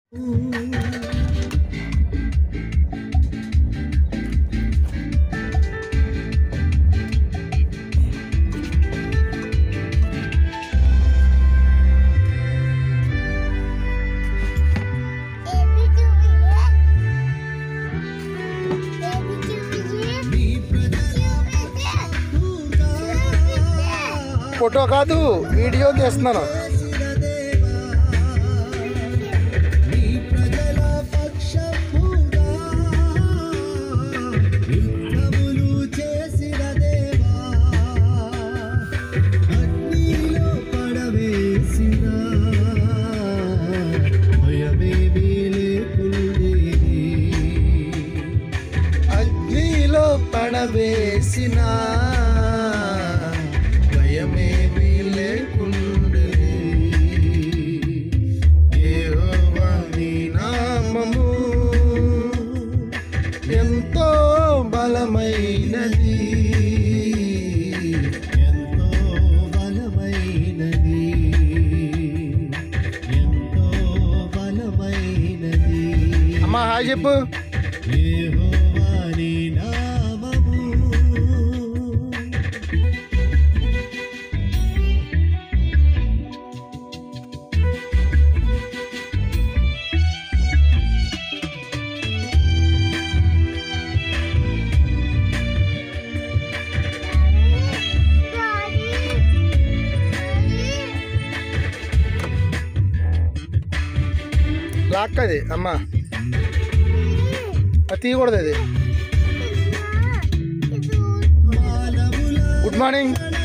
photo కాదు video తీస్తున్నాను యుద్ధములు చేసిన దేవా అగ్నిలో పడవేసిన భయమేమీ లేకుండేది అగ్నిలో పడవేసిన భయమేమీ లేకుండే యెహోవా నీ నామము ఎంతో బలమైనది ఎంతో బలమైనది ఎంతో బలమైనది అమ్మా హాయ్ చెప్పు యెహోవా నీ నామము లాక్ అది అమ్మా అది తీయకూడదు అది మానవుల గుడ్ మార్నింగ్